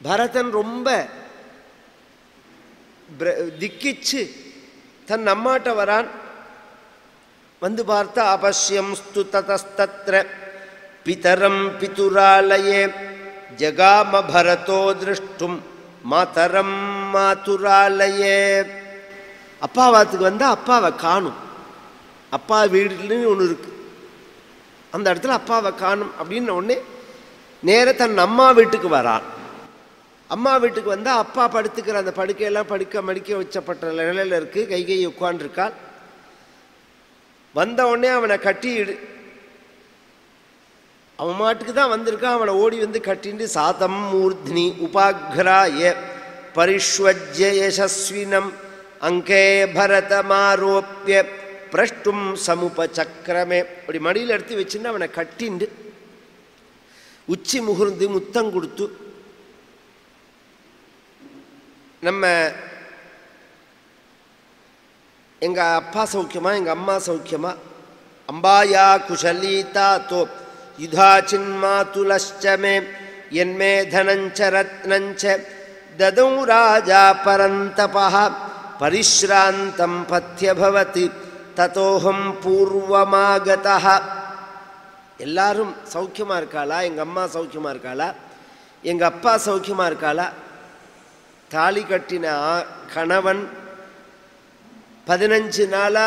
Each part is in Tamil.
பரதன் ரொம்ப பிர- திக்கிச்சு தன் அம்மாட்ட வரான் வந்து பார்த்தா அபஷ்யம் ஸ்து ததஸ்தத்ர பிதரம் பிதுராலயே ஜகாம பரதோ திருஷ்டும் மாதரம் மாதுராலயே அப்பாவாத்துக்கு வந்தால் அப்பாவை காணும் அப்பா வீடுன்னு ஒன்று இருக்கு அந்த இடத்துல அப்பாவை காணும் அப்படின்னு உடனே நேர தன் அம்மா வீட்டுக்கு வரான் அம்மா வீட்டுக்கு வந்தால் அப்பா படுத்துக்கிற அந்த படுக்கையெல்லாம் படுக்க மடிக்க வச்சப்பட்ட நிலையில் இருக்கு கை கை உட்காண்டிருக்காள் வந்த உடனே அவனை கட்டி இடு அவன் மாட்டுக்கு தான் வந்திருக்கான் அவனை ஓடி வந்து கட்டிண்டு சாதம் மூர்த்னி உபாக்ராய பரிஷ்வஜ்ய யசஸ்வினம் அங்கே பரதமாரோப்பிய பிரஷ்டும் சமுபசக்கரமே அப்படி மடியில் எடுத்து வச்சுன்னு அவனை கட்டிண்டு உச்சி முகுர்ந்து முத்தம் கொடுத்து நம்ம எங்கள் அப்பா சௌக்கியமா எங்கள் அம்மா சௌக்கியமா அம்பாயா குஷலீதா தோ யுதா சின்மாதுலश्च மே என்மே தனஞ்ச ரத்னஞ்ச ததௌ ராஜா பரந்தபः பரிஷ்ராந்தம் பத்தியபவதி ததோஹம் பூர்வமாகதः எல்லாரும் சௌக்கியமா இருக்காளா எங்கள் அம்மா சௌக்கியமா இருக்காளா எங்கள் அப்பா சௌக்கியமா இருக்காளா தாலி கட்டின ஆ- கணவன் பதினஞ்சு நாளா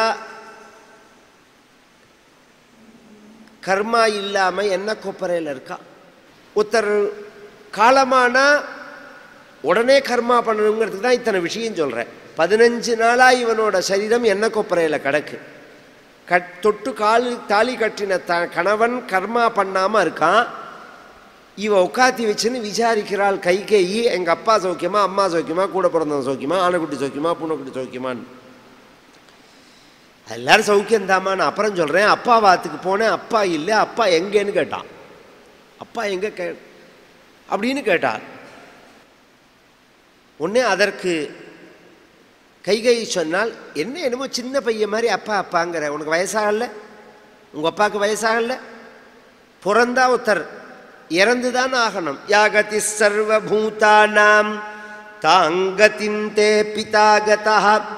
கர்மா இல்லாம என்ன கொப்பரையில் இருக்கா ஒருத்தர் காலமானா உடனே கர்மா பண்ணணுங்கிறதுக்கு தான் இத்தனை விஷயம் சொல்றேன் பதினஞ்சு நாளா இவனோட சரீரம் என்ன கொப்பரையில் கிடக்கு கட் தொட்டு கால் தாலி கட்டின த கணவன் கர்மா பண்ணாம இருக்கான் இவ உட்காத்தி வச்சுன்னு விசாரிக்கிறாள் கை கையி எங்க அப்பா சௌக்கியமா அம்மா சௌக்கியமா கூட பிறந்தவன் சௌக்கியமா ஆனைக்குட்டி சௌக்கியமா பூனைக்குட்டி சௌக்கியமான்னு எல்லாரும் சௌக்கியந்தாம்மா நான் அப்புறம் சொல்கிறேன் அப்பா வாத்துக்கு போனேன் அப்பா இல்லை அப்பா எங்கேன்னு கேட்டான் அப்பா எங்கே கே அப்படின்னு கேட்டார் உடனே அதற்கு கைகை சொன்னால் என்ன என்னமோ சின்ன பையன் மாதிரி அப்பா அப்பாங்கிற உனக்கு வயசாகல உங்கள் அப்பாவுக்கு வயசாகல பிறந்தா ஒருத்தர் இறந்து தான் ஆகணும் யாகதி சர்வபூதானாம் தாங்கதின் தே பிதாகதா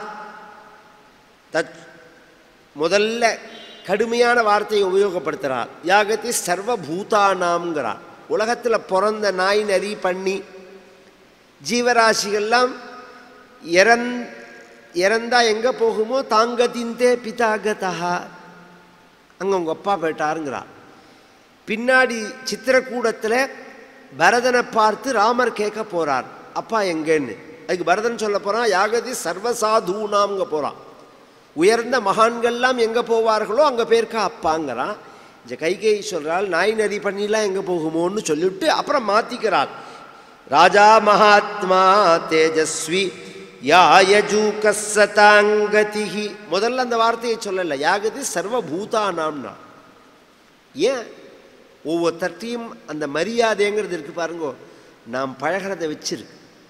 தத் முதல்ல கடுமையான வார்த்தையை உபயோகப்படுத்துகிறார் யாகத்தி சர்வபூதானாம்ங்கிறார் உலகத்தில் பிறந்த நாய் நரி பண்ணி ஜீவராசிகள்லாம் இறந் இறந்தா எங்கே போகுமோ தாங்கதிந்தே பிதாகதா அங்கே உங்கள் அப்பா போயிட்டாருங்கிறார் பின்னாடி சித்திரக்கூடத்தில் பரதனை பார்த்து ராமர் கேட்க போகிறார் அப்பா எங்கேன்னு அதுக்கு பரதன் சொல்ல போகிறான் யாகதி சர்வசாதூனாம்ங்க போகிறான் உயர்ந்த மகான்கள்லாம் எங்கே போவார்களோ அங்கே பேருக்கா அப்பாங்கிறான் இந்த கைகை சொல்கிறாள் நாய் நரி பண்ணிலாம் எங்கே போகுமோன்னு சொல்லிவிட்டு அப்புறம் மாற்றிக்கிறாள் ராஜா மகாத்மா தேஜஸ்வி யாயஜூக சதாங்கதிஹி முதல்ல அந்த வார்த்தையை சொல்லலை யாகதி சர்வபூதானாம்னா ஏன் ஒவ்வொருத்தர்ட்டையும் அந்த மரியாதைங்கிறது இருக்கு பாருங்கோ நாம் பழகிறத வச்சிருக்கு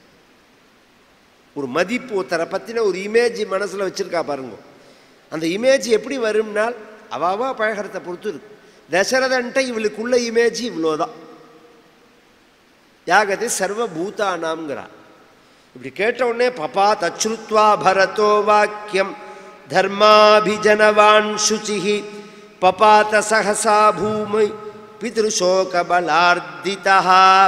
ஒரு மதிப்பு ஒருத்தரை பற்றின ஒரு இமேஜ் மனசில் வச்சுருக்கா பாருங்க அந்த இமேஜ் எப்படி வரும்னால் அவாவா பழகிறத பொறுத்து இருக்கு தசரதன்ட்ட இவளுக்குள்ள இமேஜ் இவ்வளோதான் யாகதி சர்வபூதானாம்ங்கிறா இப்படி கேட்ட உடனே பபா தச்ருத்வா பரதோ வாக்கியம் தர்மாபிஜனவான் சுச்சிஹி பபாத சகசா பூமை பிதிருஷோகபலார்த்திதா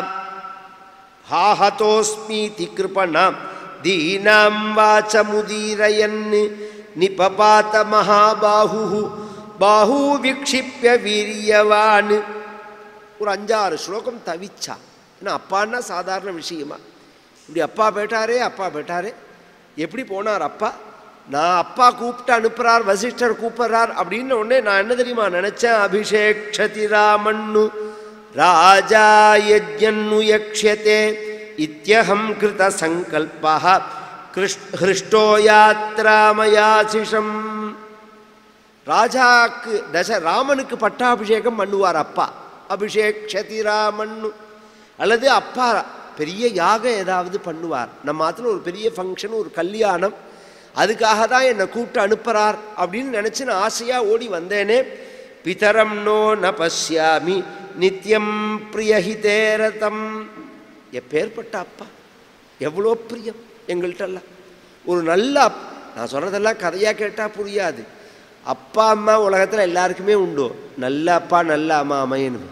हाहतोऽस्मीति कृपणा दीनां वाचमुदीरयन् निपपात महाबाहुः बाहू विक्षिप्य वीर्यवान् ஒரு அஞ்சாறு ஸ்லோகம் தவிச்சா ஏன்னா அப்பான்னா சாதாரண விஷயமா இப்படி அப்பா போயிட்டாரே அப்பா போயிட்டாரே எப்படி போனார் அப்பா நான் அப்பா கூப்பிட்டு அனுப்புறார் வசிஷ்டர் கூப்பிடுறார் அப்படின்னு உடனே நான் என்ன தெரியுமா நினைச்சேன் அபிஷேக்ஷதி ராமண்ணு ராஜா யஜ்யன்னு யக்ஷதே இத்தியகம் கிருத சங்கல்பா கிருஷ் ஹிருஷ்டோ யாத்ராமயாசிஷம் ராஜாக்கு தச ராமனுக்கு பட்டாபிஷேகம் பண்ணுவார் அப்பா அபிஷேக்ஷதி ராமன்னு அல்லது அப்பா பெரிய யாகம் ஏதாவது பண்ணுவார் நம்ம ஆத்துல ஒரு பெரிய ஃபங்க்ஷன் ஒரு கல்யாணம் அதுக்காக தான் என்னை கூப்பிட்டு அனுப்புகிறார் அப்படின்னு நினச்சி நான் ஆசையாக ஓடி வந்தேனே பிதரம் நோ ந பசியாமி நித்யம் பிரியஹிதேரதம் எப்பேற்பட்ட அப்பா எவ்வளோ பிரியம் எங்கள்கிட்டலாம் ஒரு நல்ல அப் நான் சொல்கிறதெல்லாம் கதையாக கேட்டால் புரியாது அப்பா அம்மா உலகத்தில் எல்லாருக்குமே உண்டு நல்ல அப்பா நல்ல அம்மா அமையணும்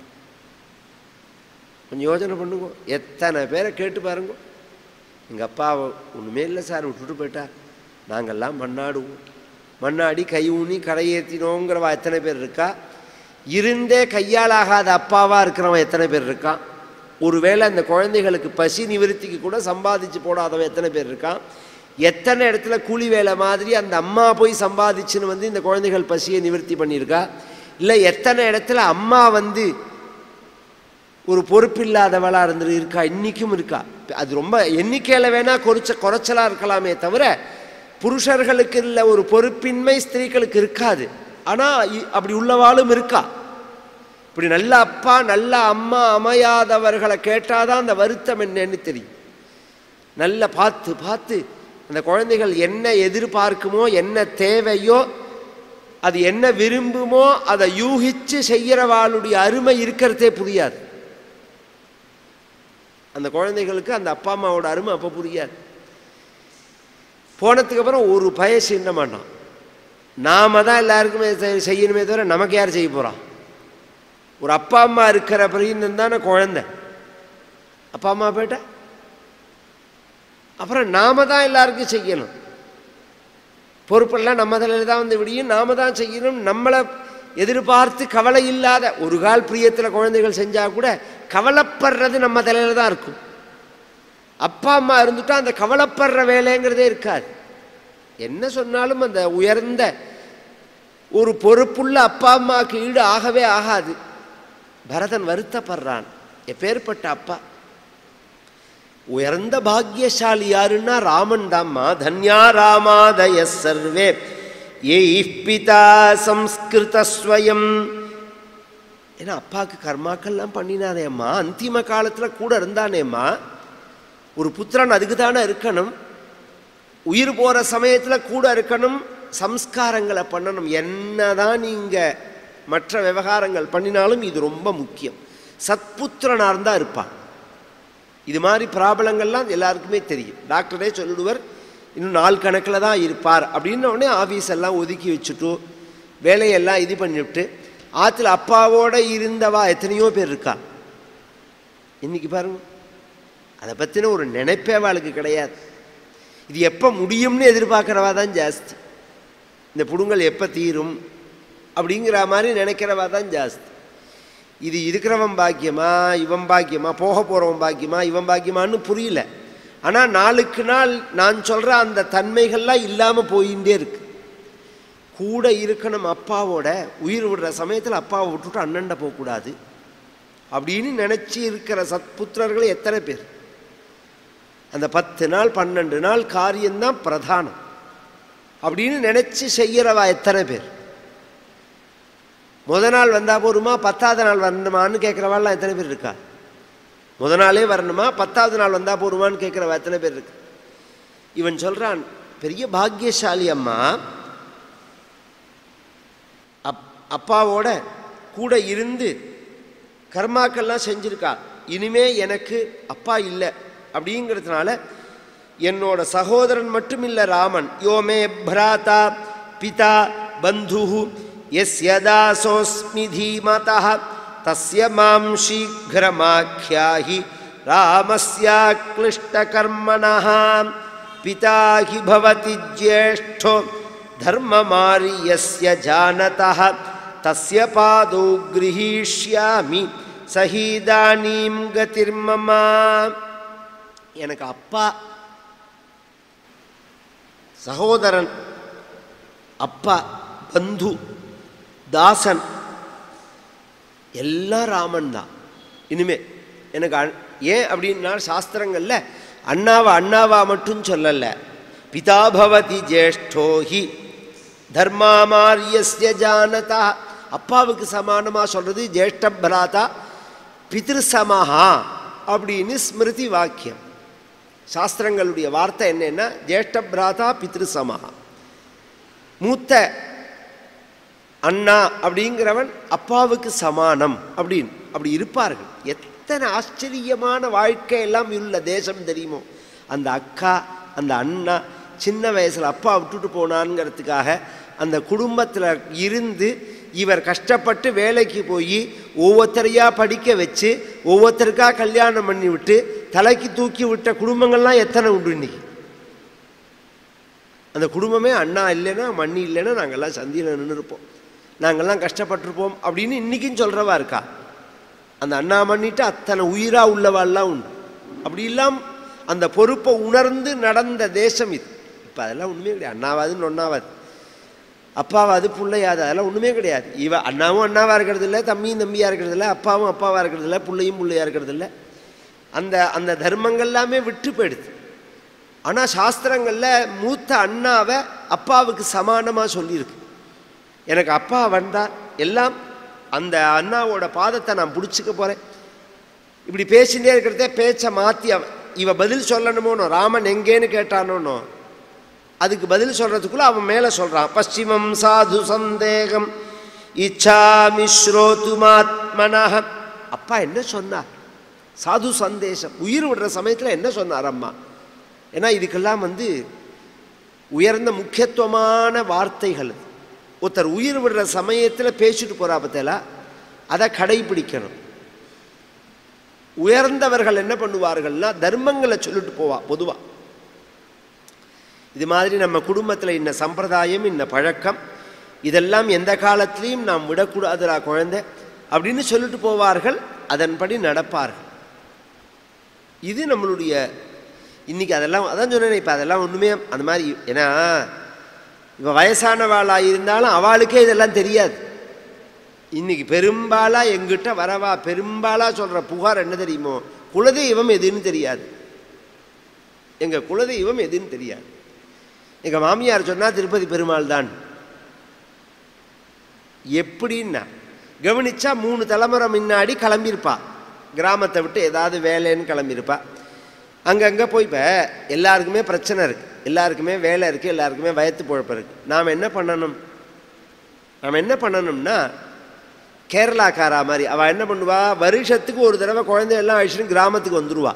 கொஞ்சம் யோசனை பண்ணுங்க எத்தனை பேரை கேட்டு பாருங்க எங்கள் அப்பா ஒன்றுமே இல்லை சார் விட்டுட்டு போயிட்டார் நாங்கள்லாம் மண்ணாடுவோம் மண்ணாடி கை ஊனி கரையேற்றினோங்கிறவா எத்தனை பேர் இருக்கா இருந்தே கையால் ஆகாத அப்பாவாக இருக்கிறவன் எத்தனை பேர் இருக்கான் ஒருவேளை அந்த குழந்தைகளுக்கு பசி நிவிருத்திக்கு கூட சம்பாதிச்சு போடாதவன் எத்தனை பேர் இருக்கான் எத்தனை இடத்துல கூலி வேலை மாதிரி அந்த அம்மா போய் சம்பாதிச்சுன்னு வந்து இந்த குழந்தைகள் பசியை நிவர்த்தி பண்ணியிருக்கா இல்லை எத்தனை இடத்துல அம்மா வந்து ஒரு பொறுப்பில்லாதவளாக இருந்து இருக்கா இன்றைக்கும் இருக்கா அது ரொம்ப எண்ணிக்கையில் வேணால் குறைச்ச குறைச்சலாக இருக்கலாமே தவிர புருஷர்களுக்கு இல்லை ஒரு பொறுப்பின்மை ஸ்திரீகளுக்கு இருக்காது ஆனால் அப்படி உள்ளவாளும் இருக்கா இப்படி நல்ல அப்பா நல்ல அம்மா அமையாதவர்களை கேட்டாதான் அந்த வருத்தம் என்னன்னு தெரியும் நல்ல பார்த்து பார்த்து அந்த குழந்தைகள் என்ன எதிர்பார்க்குமோ என்ன தேவையோ அது என்ன விரும்புமோ அதை யூகிச்சு செய்கிறவாளுடைய அருமை இருக்கிறதே புரியாது அந்த குழந்தைகளுக்கு அந்த அப்பா அம்மாவோட அருமை அப்போ புரியாது போனதுக்கு அப்புறம் ஒரு பய சின்ன மாட்டான் நாம தான் எல்லாருக்குமே செய்- செய்யணுமே தவிர நமக்கு யார் செய்ய போகிறான் ஒரு அப்பா அம்மா இருக்கிற பிரியம் தானே குழந்தை அப்பா அம்மா போயிட்டா அப்புறம் நாம தான் எல்லாருக்கும் செய்யணும் பொறுப்பெல்லாம் நம்ம தலையில் தான் வந்து விடியும் நாம தான் செய்யணும் நம்மளை எதிர்பார்த்து கவலை இல்லாத ஒரு கால் பிரியத்தில் குழந்தைகள் செஞ்சால் கூட கவலைப்படுறது நம்ம தலையில் தான் இருக்கும் அப்பா அம்மா இருந்துட்டா அந்த கவலைப்படுற வேலைங்கிறதே இருக்காது என்ன சொன்னாலும் அந்த உயர்ந்த ஒரு பொறுப்புள்ள அப்பா அம்மாவுக்கு ஈடு ஆகவே ஆகாது பரதன் வருத்தப்படுறான் எப்பேற்பட்ட அப்பா உயர்ந்த பாக்யசாலி யாருன்னா ராமன் தாம்மா தன்யா ராமாதய சர்வே ஏய் பிதா சம்ஸ்கிருத ஸ்வயம் ஏன்னா அப்பாவுக்கு கர்மாக்கள்லாம் பண்ணினானேம்மா அந்திம காலத்தில் கூட இருந்தானேம்மா ஒரு புத்திரன் அதுக்கு தானே இருக்கணும் உயிர் போகிற சமயத்தில் கூட இருக்கணும் சம்ஸ்காரங்களை பண்ணணும் என்னதான் நீங்கள் மற்ற விவகாரங்கள் பண்ணினாலும் இது ரொம்ப முக்கியம் சத்புத்திரனாக இருந்தால் இருப்பான் இது மாதிரி ப்ராப்ளங்கள்லாம் எல்லாருக்குமே தெரியும் டாக்டரே சொல்லிடுவர் இன்னும் நாள் கணக்கில் தான் இருப்பார் அப்படின்ன உடனே ஆஃபீஸ் எல்லாம் ஒதுக்கி வச்சுட்டு வேலையெல்லாம் இது பண்ணிவிட்டு ஆற்றுல அப்பாவோட இருந்தவா எத்தனையோ பேர் இருக்கா இன்னைக்கு பாருங்க அதை பற்றின ஒரு நினைப்பே அவளுக்கு கிடையாது இது எப்போ முடியும்னு எதிர்பார்க்குறவா தான் ஜாஸ்தி இந்த புடுங்கல் எப்போ தீரும் அப்படிங்கிற மாதிரி நினைக்கிறவா தான் ஜாஸ்தி இது இருக்கிறவன் பாக்கியமா இவன் பாக்கியமா போக போகிறவன் பாக்கியமா இவன் பாக்கியமான்னு புரியல ஆனால் நாளுக்கு நாள் நான் சொல்கிற அந்த தன்மைகள்லாம் இல்லாமல் போயிட்டே இருக்கு கூட இருக்கணும் அப்பாவோட உயிர் விடுற சமயத்தில் அப்பாவை விட்டுட்டு அண்ணன்ட போகக்கூடாது அப்படின்னு நினச்சி இருக்கிற சத்புத்திரர்கள் எத்தனை பேர் அந்த பத்து நாள் பன்னெண்டு நாள் காரியம்தான் பிரதானம் அப்படின்னு நினச்சி செய்கிறவா எத்தனை பேர் முத நாள் வந்தால் போருமா பத்தாவது நாள் வரணுமான்னு கேட்குறவாள்லாம் எத்தனை பேர் இருக்கா முத நாளே வரணுமா பத்தாவது நாள் வந்தால் போருமான்னு கேட்குறவா எத்தனை பேர் இருக்கு இவன் சொல்கிறான் பெரிய பாக்கியசாலி அம்மா அப் அப்பாவோட கூட இருந்து கர்மாக்கள்லாம் செஞ்சுருக்கா இனிமே எனக்கு அப்பா இல்லை அப்படிங்கிறதுனால என்னோட சகோதரன் மட்டும் இல்லை ராமன் யோமே பிராதா பிதா பந்து எஸ்ய தாசோஸ்மி தீமதா தஸ்ய மாம் சீக்கிரமாख्याहि ராமஸ்யாக்லிஷ்டகர்மணः பிதா ஹி பவதி ஜேஷ்டோ धर्ममार्यस्य जानतः तस्य पादौ गृहीष्यामि சஹீதானீம் கதிர்மமா எனக்கு அப்பா சகோதரன் அப்பா பந்து தாசன் எல்லாம் ராமன் தான் இனிமே எனக்கு அ- ஏன் அப்படின்னா சாஸ்திரங்களில் அண்ணாவா அண்ணாவா மட்டும் சொல்லலை பிதா பவதி ஜேஷ்டோஹி தர்மாமாரியஸ்ய ஜானதா அப்பாவுக்கு சமானமாக சொல்கிறது ஜேஷ்ட பிராதா பிதிருசமஹா அப்படின்னு ஸ்மிருதி வாக்கியம் சாஸ்திரங்களுடைய வார்த்தை என்னன்னா ஜேஷ்ட பிராதா பிதிருசமஹா மூத்த அண்ணா அப்படிங்கிறவன் அப்பாவுக்கு சமானம் அப்படின்னு அப்படி இருப்பார்கள் எத் எத்தனை ஆச்சரியமான வாழ்க்கை எல்லாம் உள்ள தேசம் தெரியுமோ அந்த அக்கா அந்த அண்ணா சின்ன வயசில் அப்பா விட்டுட்டு போனான்ங்கிறதுக்காக அந்த குடும்பத்தில் இருந்து இவர் கஷ்டப்பட்டு வேலைக்கு போய் ஒவ்வொருத்தரையாக படிக்க வச்சு ஒவ்வொருத்தருக்கா கல்யாணம் பண்ணி விட்டு தலைக்கு தூக்கி விட்ட குடும்பங்கள்லாம் எத்தனை உண்டு இன்னைக்கு அந்த குடும்பமே அண்ணா இல்லைன்னா மண்ணி இல்லைன்னா நாங்கள்லாம் சந்தியில் நின்று இருப்போம் நாங்கள்லாம் கஷ்டப்பட்டிருப்போம் அப்படின்னு இன்றைக்கும் சொல்கிறவா இருக்கா அந்த அண்ணா மண்ணிட்டு அத்தனை உயிராக உள்ளவாள்லாம் உண்டு அப்படி இல்லாம அந்த பொறுப்பை உணர்ந்து நடந்த தேசம் இது இப்போ அதெல்லாம் ஒன்றுமே கிடையாது அண்ணாவாதுன்னு ஒன்றாவாது அப்பாவாது பிள்ளையாது அதெல்லாம் ஒன்றுமே கிடையாது இவ அண்ணாவும் அண்ணாவாக இருக்கிறது இல்லை தம்பியும் தம்பியாக இருக்கிறது இல்லை அப்பாவும் அப்பாவாக இருக்கிறது இல்லை பிள்ளையும் பிள்ளையாக இருக்கிறது இல்லை அந்த அந்த தர்மங்கள் எல்லாமே விட்டு போயிடுது ஆனால் சாஸ்திரங்களில் மூத்த அண்ணாவை அப்பாவுக்கு சமானமாக சொல்லியிருக்கு எனக்கு அப்பா வந்தார் எல்லாம் அந்த அண்ணாவோட பாதத்தை நான் பிடிச்சிக்க போகிறேன் இப்படி பேசிகிட்டே இருக்கிறதே பேச்சை மாற்றி அவன் இவ பதில் சொல்லணுமோனோ ராமன் எங்கேன்னு கேட்டானோனோ அதுக்கு பதில் சொல்கிறதுக்குள்ளே அவன் மேலே சொல்கிறான் பশ্চিமம் சாது சந்தேகம் இச்சாமி ஸ்ரோதுமாத்மனः அப்பா என்ன சொன்னார் சாது சந்தேசம் உயிர் விடுற சமயத்தில் என்ன சொன்னார் அம்மா ஏன்னா இதுக்கெல்லாம் வந்து உயர்ந்த முக்கியத்துவமான வார்த்தைகள் இது. ஒருத்தர் உயிர் விடுற சமயத்தில் பேசிட்டு போகிறா பத்தில அதை கடைபிடிக்கணும் உயர்ந்தவர்கள் என்ன பண்ணுவார்கள்னா தர்மங்களை சொல்லிட்டு போவா பொதுவாக இது மாதிரி நம்ம குடும்பத்தில் இன்ன சம்பிரதாயம் இன்ன பழக்கம் இதெல்லாம் எந்த காலத்திலையும் நாம் விடக்கூடாதுடா குழந்தை அப்படின்னு சொல்லிட்டு போவார்கள் அதன்படி நடப்பார்கள் இது நம்மளுடைய இன்னைக்கு அதெல்லாம் அதான் சொன்னேன் இப்போ அதெல்லாம் ஒன்றுமே அந்த மாதிரி ஏன்னா இப்போ வயசானவாளாக இருந்தாலும் அவளுக்கே இதெல்லாம் தெரியாது இன்னைக்கு பெரும்பாலாக எங்கிட்ட வரவா பெரும்பாலாக சொல்கிற புகார் என்ன தெரியுமோ குலதெய்வம் எதுன்னு தெரியாது எங்கள் குலதெய்வம் எதுன்னு தெரியாது எங்கள் மாமியார் சொன்னால் திருப்பதி பெருமாள் தான் எப்படின்னா கவனிச்சா மூணு தலைமுறை முன்னாடி கிளம்பியிருப்பா கிராமத்தை விட்டு ஏதாவது வேலைன்னு கிளம்பியிருப்பா அங்கங்கே போய் இப்போ எல்லாருக்குமே பிரச்சனை இருக்குது எல்லாருக்குமே வேலை இருக்குது எல்லாருக்குமே வயத்து பொழப்பு இருக்குது நாம் என்ன பண்ணணும் நாம் என்ன பண்ணணும்னா கேரளாக்காரா மாதிரி அவள் என்ன பண்ணுவா வருஷத்துக்கு ஒரு தடவை குழந்தை எல்லாம் அழிச்சுன்னு கிராமத்துக்கு வந்துடுவா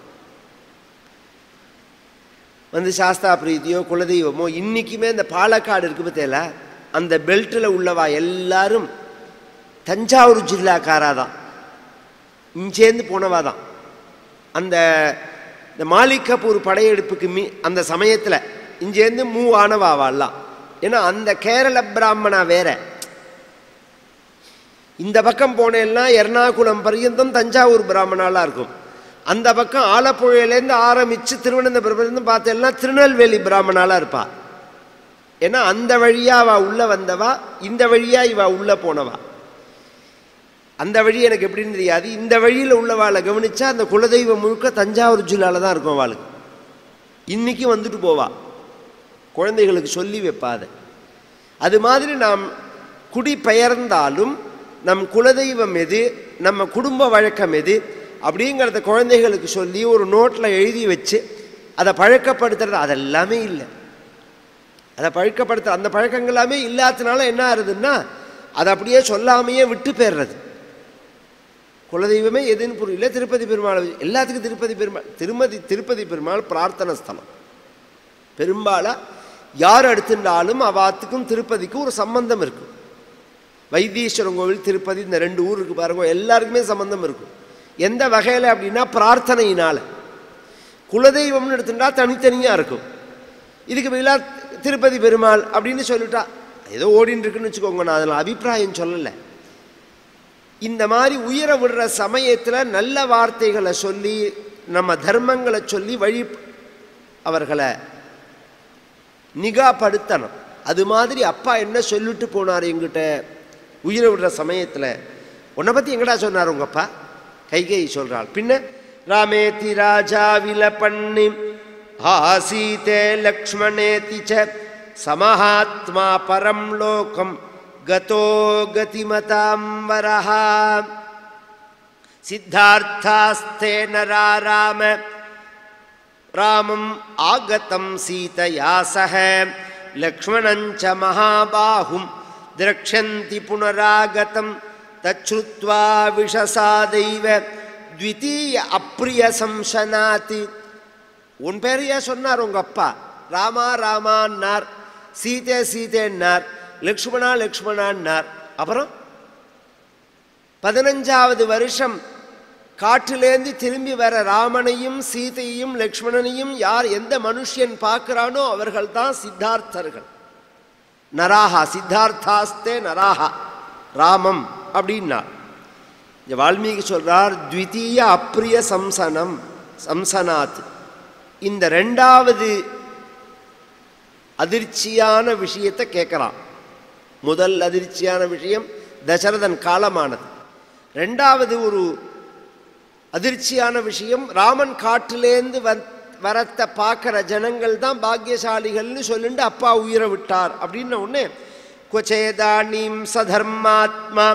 வந்து சாஸ்தா பிரீதியோ குலதெய்வமோ இன்றைக்குமே இந்த பாலக்காடு இருக்கு பார்த்தேல அந்த பெல்ட்டில் உள்ளவா எல்லாரும் தஞ்சாவூர் ஜில்லாக்காரா தான் இங்கேருந்து போனவா தான் அந்த இந்த மாலிக் கபூர் படையெடுப்புக்கு மீ அந்த சமயத்தில் இங்கேருந்து மூவ் ஆனவாவாலாம் ஏன்னா அந்த கேரள பிராமணா வேற இந்த பக்கம் போனேன்னா எர்ணாகுளம் பர்யந்தம் தஞ்சாவூர் பிராமணாலாம் இருக்கும் அந்த பக்கம் ஆலப்புழையிலேருந்து ஆரம்பித்து திருவனந்தபுரத்துலேருந்து பார்த்தேன்னா திருநெல்வேலி பிராமணாலாம் இருப்பா ஏன்னா அந்த வழியாக அவள் உள்ளே வந்தவா இந்த வழியாக இவ உள்ளே போனவா அந்த வழி எனக்கு எப்படின்னு தெரியாது இந்த வழியில் உள்ளவாளை கவனிச்சா அந்த குலதெய்வம் முழுக்க தஞ்சாவூர் ஜில்லாவில் தான் இருக்கும் அவளுக்கு இன்றைக்கும் வந்துட்டு போவா குழந்தைகளுக்கு சொல்லி வைப்பாத அது மாதிரி நாம் குடி பெயர்ந்தாலும் நம் குலதெய்வம் எது நம்ம குடும்ப வழக்கம் எது அப்படிங்கிறத குழந்தைகளுக்கு சொல்லி ஒரு நோட்டில் எழுதி வச்சு அதை பழக்கப்படுத்துறது அதெல்லாமே இல்லை அதை பழக்கப்படுத்த அந்த பழக்கங்கள் எல்லாமே இல்லாததுனால என்ன ஆகுதுன்னா அதை அப்படியே சொல்லாமையே விட்டு போயிடுறது குலதெய்வமே எதுன்னு புரியல திருப்பதி பெருமாள் எல்லாத்துக்கும் திருப்பதி பெருமாள் திருமதி திருப்பதி பெருமாள் பிரார்த்தனை ஸ்தலம் பெரும்பாலாக யார் எடுத்துட்டாலும் அவாத்துக்கும் திருப்பதிக்கும் ஒரு சம்பந்தம் இருக்கும் வைத்தீஸ்வரன் கோவில் திருப்பதி இந்த ரெண்டு ஊர் இருக்கு பாருங்க எல்லாருக்குமே சம்பந்தம் இருக்கும் எந்த வகையில் அப்படின்னா பிரார்த்தனையினால் குலதெய்வம்னு எடுத்துட்டா தனித்தனியாக இருக்கும் இதுக்கு பதிலாக திருப்பதி பெருமாள் அப்படின்னு சொல்லிட்டா ஏதோ ஓடின்னு இருக்குன்னு வச்சுக்கோங்க நான் அதில் அபிப்பிராயம் சொல்லலை இந்த மாதிரி உயிரை விடுற சமயத்தில் நல்ல வார்த்தைகளை சொல்லி நம்ம தர்மங்களை சொல்லி வழி அவர்களை நிகாப்படுத்தணும் அது மாதிரி அப்பா என்ன சொல்லிட்டு போனார் எங்கிட்ட உயிரை விடுற சமயத்தில் உன்னை பற்றி எங்கடா சொன்னார் உங்கள் அப்பா கைகை சொல்கிறாள் பின்ன ராமேதி ராஜா விலபண்ணி ஆசீதே லக்ஷ்மணேதி ச சமஹாத்மா பரம் லோகம் கதோ கதிமதாம்பரः சித்தார்த்தாஸ்தே நராராம ராமம் ஆகதம் சீதையா சக லக்ஷ்மணஞ்ச மகாபாஹும் திரக்ஷந்தி புனராகதம் தச்சுத்வா விஷசாதைவ த்விதீய அப்ரிய சம்சனாத் உன் பேர் ஏன் சொன்னார் உங்க அப்பா ராமா ராமான்னார் சீதே சீதேன்னார் லக்ஷ்மணா லக்ஷ்மணான்னார் அப்புறம் பதினஞ்சாவது வருஷம் காட்டிலேந்து திரும்பி வர ராமனையும் சீதையும் லக்ஷ்மணனையும் யார் எந்த மனுஷன் பார்க்கிறானோ அவர்கள் தான் சித்தார்த்தர்கள் நராகா சித்தார்த்தாஸ்தே நராகா ராமம் அப்படின்னார் இந்த வால்மீகி சொல்றார் த்விதீய அப்ரிய சம்சனம் சம்சனாத் இந்த ரெண்டாவது அதிர்ச்சியான விஷயத்தை கேட்கலாம் முதல் அதிர்ச்சியான விஷயம் தசரதன் காலமானது ரெண்டாவது ஒரு அதிர்ச்சியான விஷயம் ராமன் காட்டிலேந்து வந் வரத்தை பார்க்குற ஜனங்கள் தான் பாக்கியசாலிகள்னு சொல்லிட்டு அப்பா உயிரை விட்டார் அப்படின்ன உடனே கொச்சேதானீம் சதர்மாத்மா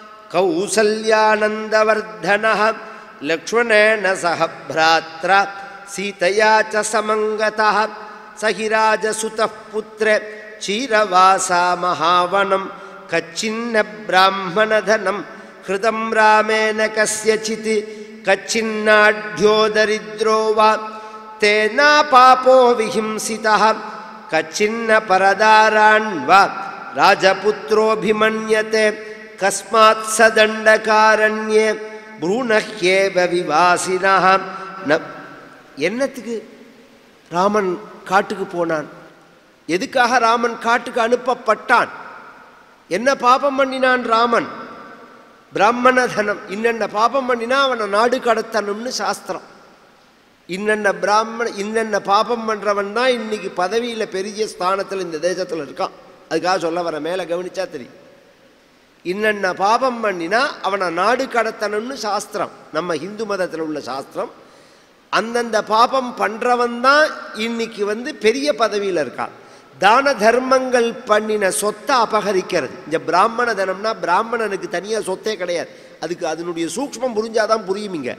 கௌசல்யானந்தவர்தன லக்ஷ்மணேன சக பிராத்ரா சீதையா ச சமங்கதா சகிராஜசுத புத்திர க்ஷீரவாசா மகாவனம் கச்சின்ன பிராமணதனம் ஹிருதம் ராமேன கஸ்யசித் கச்சின்னாட்யோ தரித்ரோ வா தேனா பாபோ விஹிம்சிதः கச்சின்ன பரதாரான் வா ராஜபுத்திரோபிமன்யते கஸ்மாத் சதண்டகாரண்யே ப்ரூணஹ்யேவ விவாசினः ந என்னத்துக்கு ராமன் காட்டுக்கு போனான் எதுக்காக ராமன் காட்டுக்கு அனுப்பப்பட்டான் என்ன பாபம் பண்ணினான் ராமன் பிராமண தனம் இன்னென்ன பாபம் பண்ணினா அவனை நாடு கடத்தணும்னு சாஸ்திரம் இன்னென்ன பிராமண இன்னென்ன பாபம் பண்ணுறவன் தான் இன்னைக்கு பதவியில் பெரிய ஸ்தானத்தில் இந்த தேசத்தில் இருக்கான் அதுக்காக சொல்ல வர மேலே கவனிச்சா தெரியும் இன்னென்ன பாபம் பண்ணினா அவனை நாடு கடத்தணும்னு சாஸ்திரம் நம்ம இந்து மதத்தில் உள்ள சாஸ்திரம் அந்தந்த பாபம் பண்ணுறவன் தான் இன்னைக்கு வந்து பெரிய பதவியில் இருக்கான் தான தர்மங்கள் பண்ணின சொத்தை அபகரிக்கிறது இந்த பிராமண தனம்னா பிராமணனுக்கு தனியாக சொத்தே கிடையாது அதுக்கு அதனுடைய சூக்ஷ்மம் புரிஞ்சாதான் புரியும் இங்க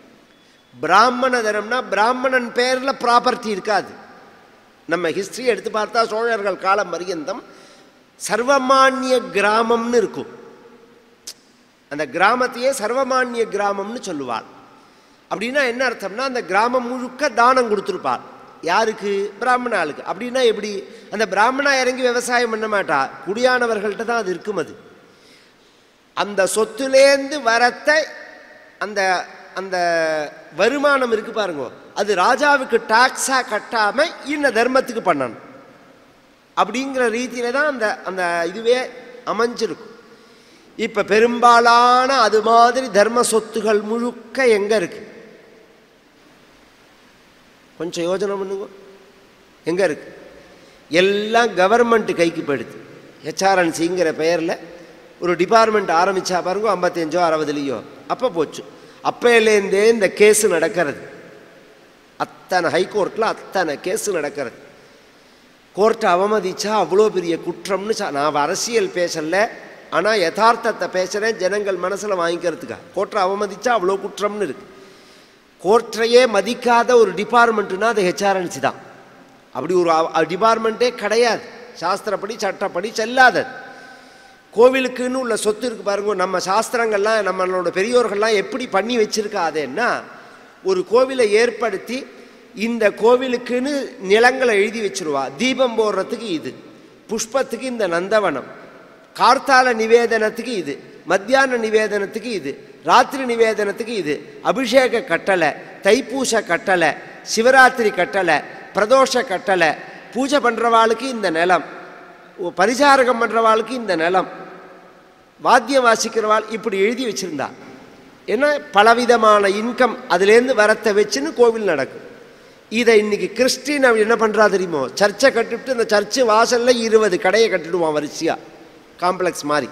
பிராமண தனம்னா பிராமணன் பேரில் ப்ராப்பர்ட்டி இருக்காது நம்ம ஹிஸ்ட்ரி எடுத்து பார்த்தா சோழர்கள் காலம் பரியந்தம் சர்வமானிய கிராமம்னு இருக்கும் அந்த கிராமத்தையே சர்வமானிய கிராமம்னு சொல்லுவாள் அப்படின்னா என்ன அர்த்தம்னா அந்த கிராமம் முழுக்க தானம் கொடுத்துருப்பார் யாருக்கு பிராமண ஆளுக்கு அப்படின்னா எப்படி அந்த பிராமணா இறங்கி விவசாயம் பண்ண மாட்டா குடியானவர்கள்ட்ட தான் அது இருக்கும் அது அந்த சொத்துலேருந்து வரத்தை அந்த அந்த வருமானம் இருக்கு பாருங்க அது ராஜாவுக்கு டாக்ஸாக கட்டாம இன்ன தர்மத்துக்கு பண்ணணும் அப்படிங்கிற ரீதியில தான் அந்த அந்த இதுவே அமைஞ்சிருக்கும் இப்போ பெரும்பாலான அது மாதிரி தர்ம சொத்துகள் முழுக்க எங்கே இருக்கு கொஞ்சம் யோசனை பண்ணுங்க எங்கே இருக்கு எல்லாம் கவர்மெண்ட் கைக்கு போயிடுது ஹெச்ஆர்என்சிங்கிற பெயரில் ஒரு டிபார்ட்மெண்ட் ஆரம்பித்தா பாருங்க ஐம்பத்தஞ்சோ அறுபதுலேயோ அப்போ போச்சு அப்பையிலேருந்தே இந்த கேஸு நடக்கிறது அத்தனை ஹைகோர்ட்டில் அத்தனை கேஸு நடக்கிறது கோர்ட்டை அவமதிச்சா அவ்வளோ பெரிய குற்றம்னு சா- நான் அரசியல் பேசல ஆனால் யதார்த்தத்தை பேசுகிறேன் ஜனங்கள் மனசில் வாங்கிக்கிறதுக்காக கோர்ட்டை அவமதிச்சா அவ்வளோ குற்றம்னு இருக்கு கோர்ட்டையே மதிக்காத ஒரு டிபார்ட்மெண்ட்டுனா அது ஹெச்ஆர்என்சி தான் அப்படி ஒரு டிபார்ட்மெண்ட்டே கிடையாது சாஸ்திரப்படி சட்டப்படி செல்லாதது கோவிலுக்குன்னு உள்ள சொத்து இருக்கு பாருங்க நம்ம சாஸ்திரங்கள்லாம் நம்மளோட பெரியோர்கள்லாம் எப்படி பண்ணி வச்சிருக்காதேன்னா ஒரு கோவிலை ஏற்படுத்தி இந்த கோவிலுக்குன்னு நிலங்களை எழுதி வச்சிருவா தீபம் போடுறதுக்கு இது புஷ்பத்துக்கு இந்த நந்தவனம் கார்த்தால நிவேதனத்துக்கு இது மத்தியான நிவேதனத்துக்கு இது ராத்திரி நிவேதனத்துக்கு இது அபிஷேக கட்டளை தைப்பூச கட்டளை சிவராத்திரி கட்டளை பிரதோஷ கட்டளை பூஜை பண்ணுறவாளுக்கு இந்த நிலம் ஓ, பரிசாரகம் பண்ணுறவாளுக்கு இந்த நிலம் வாத்தியம் வாசிக்கிறவாள் இப்படி எழுதி வச்சிருந்தா ஏன்னா பலவிதமான இன்கம் அதுலேருந்து வரத்தை வச்சுன்னு கோவில் நடக்கும் இதை இன்னைக்கு கிறிஸ்டின் அவன் என்ன பண்ணுறா தெரியுமோ சர்ச்சை கட்டிவிட்டு இந்த சர்ச்சு வாசலில் இருபது கடையை கட்டிடுவான் வரிசையாக காம்ப்ளெக்ஸ் மாதிரி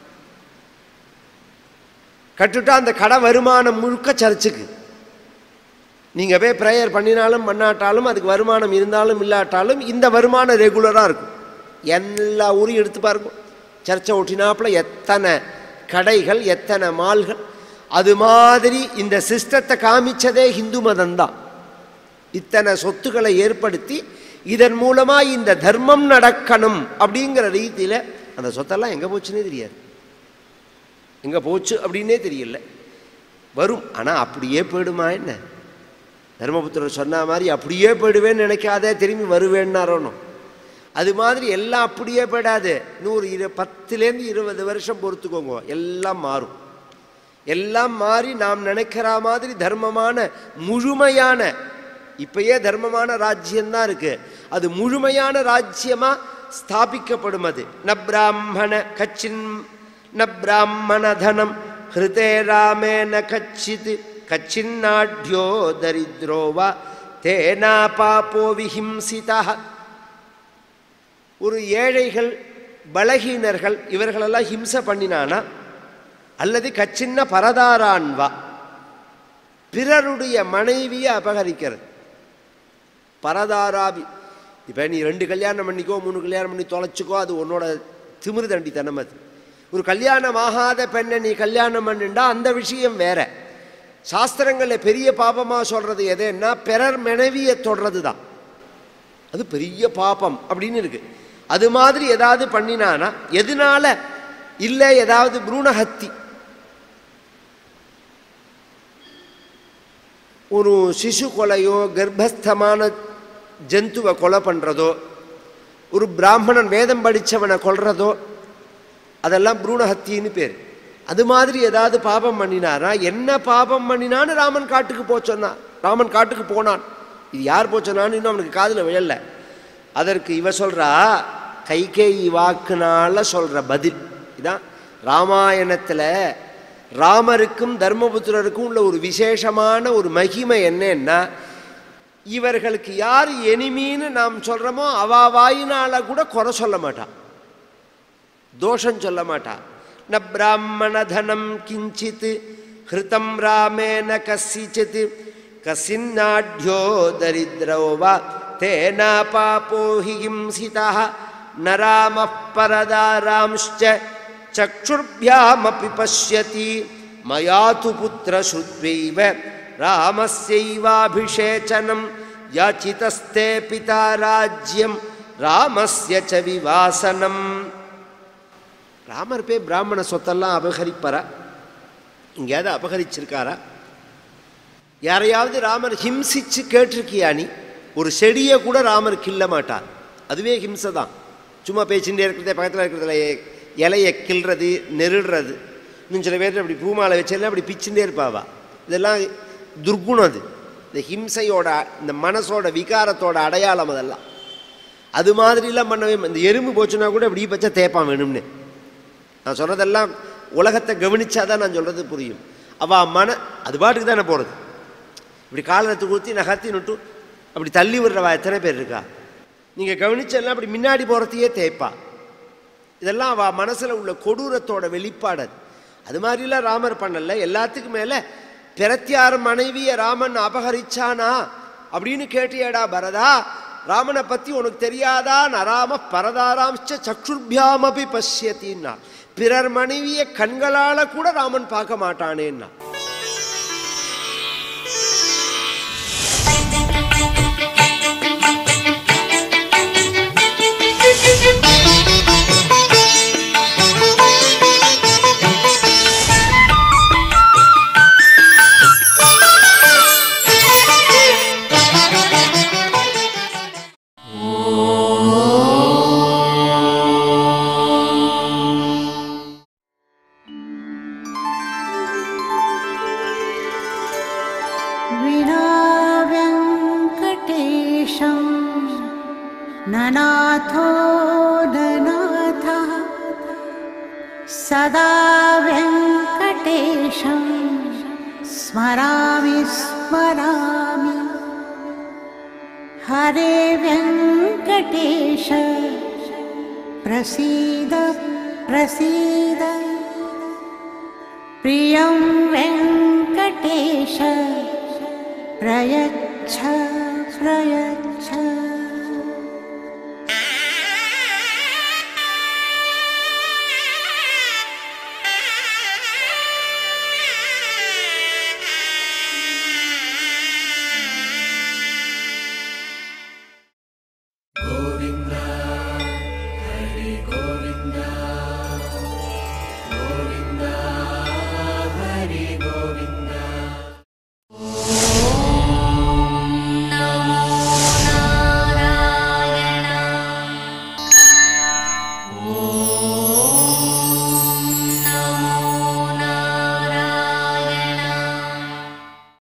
கட்டுட்டா அந்த கடை வருமானம் முழுக்க சர்ச்சுக்கு நீங்கள் போய் ப்ரேயர் பண்ணினாலும் பண்ணாட்டாலும் அதுக்கு வருமானம் இருந்தாலும் இல்லாட்டாலும் இந்த வருமானம் ரெகுலராக இருக்கும் எல்லா ஊரையும் எடுத்து பாருங்க சர்ச்சை ஒட்டினாப்புல எத்தனை கடைகள் எத்தனை மால்கள் அது மாதிரி இந்த சிஸ்டத்தை காமிச்சதே ஹிந்து மதம்தான் இத்தனை சொத்துக்களை ஏற்படுத்தி இதன் மூலமாக இந்த தர்மம் நடக்கணும் அப்படிங்கிற ரீதியில் அந்த சொத்தெல்லாம் எங்கே போச்சுன்னே தெரியாது எங்கே போச்சு அப்படின்னே தெரியல வரும் ஆனால் அப்படியே போயிடுமா என்ன தர்மபுத்திரர் சொன்ன மாதிரி அப்படியே போயிடுவேன்னு நினைக்காதே திரும்பி வருவேன்னாரோனும் அது மாதிரி எல்லாம் அப்படியே போயிடாது நூறு இரு பத்துலேருந்து இருபது வருஷம் பொறுத்துக்கோங்க எல்லாம் மாறும் எல்லாம் மாறி நாம் நினைக்கிற மாதிரி தர்மமான முழுமையான இப்பயே தர்மமான ராஜ்யம்தான் இருக்கு அது முழுமையான ராஜ்யமா ஸ்தாபிக்கப்படும் அது ந பிராமண கச்சின் ந பிராமண தனம் ஹிருதே ராமே ந கச்சித் கச்சின்னாட்யோ தரித்ரோவா தேனா பாப்போ விஹிம்சிதா ஒரு ஏழைகள் பலகீனர்கள் இவர்களெல்லாம் ஹிம்சை பண்ணினானா அல்லது கச்சின்ன பரதாரான்வா பிறருடைய மனைவியை அபகரிக்கிறது பரதாராபி இப்போ நீ ரெண்டு கல்யாணம் பண்ணிக்கோ மூணு கல்யாணம் பண்ணி தொலைச்சிக்கோ அது உன்னோட திமிரு தண்டித்தனம் அது ஒரு கல்யாணம் ஆகாத பெண்ணை நீ கல்யாணம் பண்ணிண்டா அந்த விஷயம் வேற சாஸ்திரங்களில் பெரிய பாபமாக சொல்கிறது எதுன்னா பிறர் மனைவியை தொடர்றது தான் அது பெரிய பாபம் அப்படின்னு இருக்கு அது மாதிரி ஏதாவது பண்ணினானா எதனால இல்லை ஏதாவது புரூணஹத்தி ஒரு சிசு கொலையோ கர்ப்பஸ்தமான ஜந்துவை கொலை பண்ணுறதோ ஒரு பிராமணன் வேதம் படித்தவனை கொல்றதோ அதெல்லாம் புரூணஹத்தின்னு பேர் அது மாதிரி ஏதாவது பாபம் பண்ணினாரா என்ன பாபம் பண்ணினான்னு ராமன் காட்டுக்கு போக சொன்னான் ராமன் காட்டுக்கு போனான் இது யார் போச்சோன்னான்னு இன்னும் அவனுக்கு காதில் விழல அதற்கு இவ சொல்கிறா கைகேயி வாக்குனால சொல்கிற பதில் இதான் ராமாயணத்தில் ராமருக்கும் தர்மபுத்திரருக்கும் உள்ள ஒரு விசேஷமான ஒரு மகிமை என்னன்னா இவர்களுக்கு யார் எனிமின்னு நாம் சொல்கிறோமோ அவா வாயினால கூட குறை சொல்ல மாட்டான் தோஷம் சொல்ல மாட்டா ந பிராமண தனம் கிஞ்சித் ஹிருதம் ராமேன கசிச்சித் கசின்னாட்யோ தரித்ரோ வா தேனா பாப்போ ஹி ஹிம்சிதா ந ராம பரதாராம்ச்ச சக்ஷுர்பியாமபி பசியதி மயா து புத்திரஸ்ருத்வைவ ராமஸ்யைவாபிஷேச்சனம் யாச்சிதஸ்தே பிதா ராஜ்யம் ராமஸ்ய ச விவாசனம் ராமர் போய் பிராமண சொத்தெல்லாம் அபகரிப்பாரா எங்கேயாவது அபகரிச்சிருக்காரா யாரையாவது ராமர் ஹிம்சிச்சு கேட்டிருக்கியா நீ ஒரு செடியை கூட ராமர் கிள்ள மாட்டார் அதுவே ஹிம்சை தான் சும்மா பேச்சுட்டே இருக்கிறதே பக்கத்தில் இருக்கிறதுல இலையை கிள்றது நெருடுறது இன்னும் சில பேர் அப்படி பூமாலை வச்செல்லாம் அப்படி பிச்சுட்டே இருப்பாவா இதெல்லாம் துர்குணம் அது இந்த ஹிம்சையோட இந்த மனசோட விகாரத்தோட அடையாளம் அதெல்லாம் அது மாதிரிலாம் பண்ணவே இந்த எறும்பு போச்சுன்னா கூட இப்படி பச்சை தேப்பான் வேணும்னு நான் சொல்கிறதெல்லாம் உலகத்தை கவனிச்சாதான் நான் சொல்கிறது புரியும் அவள் மன அது பாட்டுக்கு தானே போகிறது இப்படி காலத்தை ஊற்றி நகர்த்தி நட்டு அப்படி தள்ளி விடுறவா எத்தனை பேர் இருக்கா நீங்கள் கவனிச்செல்லாம் அப்படி முன்னாடி போகிறதையே தேய்ப்பா இதெல்லாம் அவள் மனசில் உள்ள கொடூரத்தோட வெளிப்பாடு அது அது மாதிரிலாம் ராமர் பண்ணல எல்லாத்துக்கும் மேலே பிரத்தியார் மனைவியை ராமன் அபகரிச்சானா அப்படின்னு கேட்டியடா பரதா ராமனை பற்றி உனக்கு தெரியாதா நராம பரதாராம்ச்ச சக்ஷுர்பியாமபி பசியத்தின்னா பிறர் மனைவியை கண்களால் கூட ராமன் பார்க்க மாட்டானேன்னா विनाव्यङ्कटेशं ननाथो ननाथः सदा व्यङ्कटेशं स्मरामि स्मरामि हरे व्यङ्कटेश प्रसीद प्रसीद प्रियं वेङ्कटेश प्रयच्छ प्रयच्छ